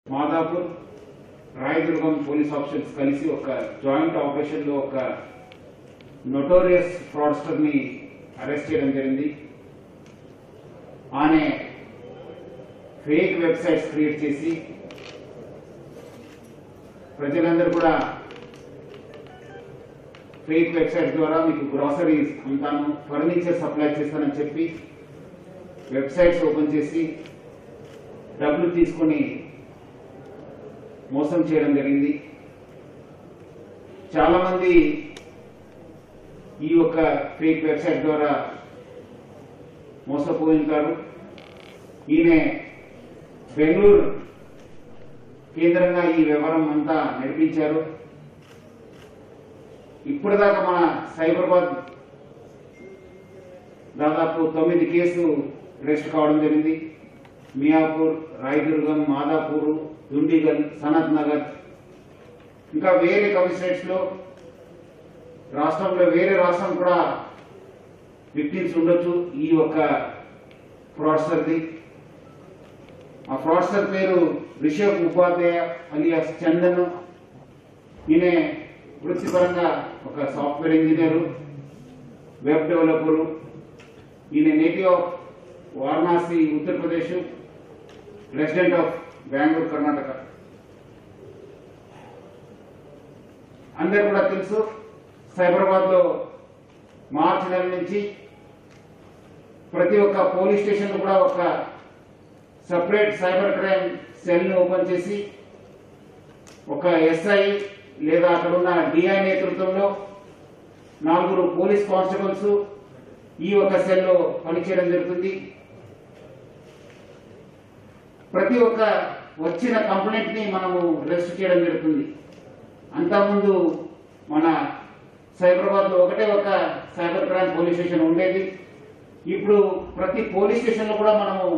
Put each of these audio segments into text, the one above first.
Madhapur Rayadurgam police officers కలిసి ఒక joint operation లో ఒక నొటోరియస్ ఫ్రాడ్స్టర్ ని అరెస్ట్ చేయడం జరిగింది ఆమె ఫేక్ వెబ్సైట్స్ క్రియేట్ చేసి ప్రజలందరూ కూడా ఫేక్ వెబ్సైట్ ద్వారా మీకు గ్రాసరీస్ అమ్ముతాను ఫర్నిచర్ సప్లై చేస్తానని చెప్పి వెబ్సైట్స్ ఓపెన్ చేసి డబ్బులు తీసుకొని మోసం చేయడం జరిగింది చాలా మంది ఈ యొక్క ఫేక్ వెబ్సైట్ ద్వారా మోసపోయింటారు ఈయన బెంగళూరు కేంద్రంగా ఈ వ్యవహారం అంతా నడిపించారు ఇప్పటిదాకా మన సైబరాబాద్ దాదాపు తొమ్మిది కేసు అరెస్ట్ కావడం జరిగింది మియాపూర్ రాయదుర్గం మాదాపూర్ దుండిగల్ సనత్ నగర్ ఇంకా వేరే కమిషనరేట్స్ లో రాష్ట్రంలో వేరే రాష్ట్రం కూడా విక్టిమ్స్ ఉండొచ్చు ఈ యొక్క ఫ్రాడ్స్టర్ది ఆ ఫ్రాడ్స్టర్ పేరు రిషబ్ ఉపాధ్యాయ అలియాస్ చందన్ ఈయన వృత్తిపరంగా ఒక సాఫ్ట్వేర్ ఇంజనీరు వెబ్ డెవలపరు ఈయన native of Varanasi Uttar Pradesh resident of Bengaluru Karnataka అందరు కూడా తెలుసు సైబరాబాద్ లో మార్చి నెల నుంచి ప్రతి ఒక్క పోలీస్ స్టేషన్ లో కూడా ఒక సపరేట్ సైబర్ క్రైమ్ సెల్ ని ఓపెన్ చేసి ఒక ఎస్ఐ లేదా అక్కడ ఉన్న డిఐ నేతృత్వంలో నలుగురు పోలీస్ కానిస్టేబుల్స్ ఈ ఒక సెల్లో పనిచేయడం జరుగుతుంది ప్రతి ఒక్క వచ్చిన కంప్లైంట్ ని మనము రిజిస్టర్ చేయడం జరుగుతుంది అంతకుముందు మన సైబరాబాద్ లో ఒకటే ఒక సైబర్ క్రైమ్ పోలీస్ స్టేషన్ ఉండేది ఇప్పుడు ప్రతి పోలీస్ స్టేషన్ లో కూడా మనము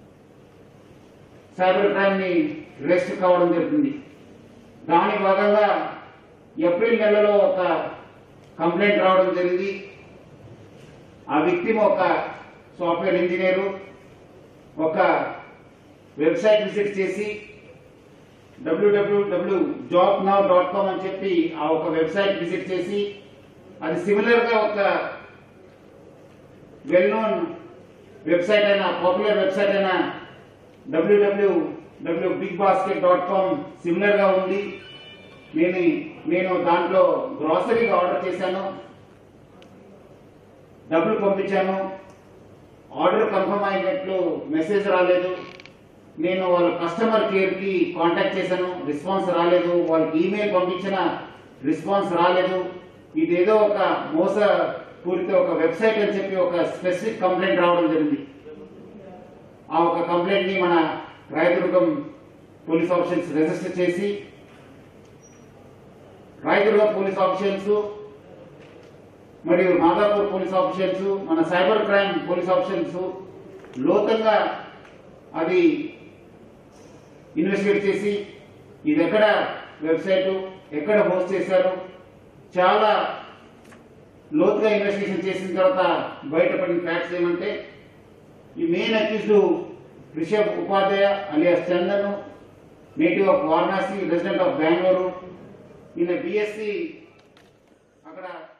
సైబర్ క్రైమ్ ని రిజిస్టర్ కావడం జరుగుతుంది దాని భాగంగా ఏప్రిల్ నెలలో ఒక కంప్లైంట్ రావడం జరిగింది ఆ విక్టిమ్ ఒక సాఫ్ట్వేర్ ఇంజనీరు ఒక వెబ్సైట్ విజిట్ చేసి W W W job now dot com అని చెప్పి ఆ ఒక వెబ్సైట్ విజిట్ చేసి అది సిమిలర్ గా ఒక వెల్ నోన్ వెబ్సైట్ అయినా పాపులర్ వెబ్సైట్ అయినా W W W big basket dot com similar గా ఉంది నేను నేను దాంట్లో గ్రాసరీ ఆర్డర్ చేశాను డబ్బులు పంపించాను ఆర్డర్ కన్ఫర్మ్ అయినట్లు మెసేజ్ రాలేదు నేను వాళ్ళ కస్టమర్ కేర్ కి కాంటాక్ట్ చేశాను రెస్పాన్స్ రాలేదు వాళ్ళకి ఈమెయిల్ పంపించిన రెస్పాన్స్ రాలేదు ఇదేదో ఒక మోస పూరిత ఒక వెబ్సైట్ అని చెప్పి ఒక స్పెసిఫిక్ కంప్లైంట్ రావడం జరిగింది ఆ ఒక కంప్లైంట్ ని మన రాయదుర్గం పోలీస్ ఆఫీసర్స్ రిజిస్టర్ చేసి రాయదుర్గం పోలీస్ ఆఫీసర్స్ మరియు మాదాపూర్ పోలీస్ ఆఫీసర్స్ మన సైబర్ క్రైమ్ పోలీస్ ఆఫీసర్స్ లోతంగా అది ఇన్వెస్టిగేట్ చేసి ఇది ఎక్కడ వెబ్సైట్ ఎక్కడ హోస్ట్ చేశారు చాలా లోతుగా ఇన్వెస్టిగేషన్ చేసిన తర్వాత బయటపడిన ఫ్యాక్ట్స్ ఏమంటే ఈ main accused Rishabh Upadhyay alias Chandan native of Varanasi resident of Bengaluru ఈయన బిఎస్సి అక్కడ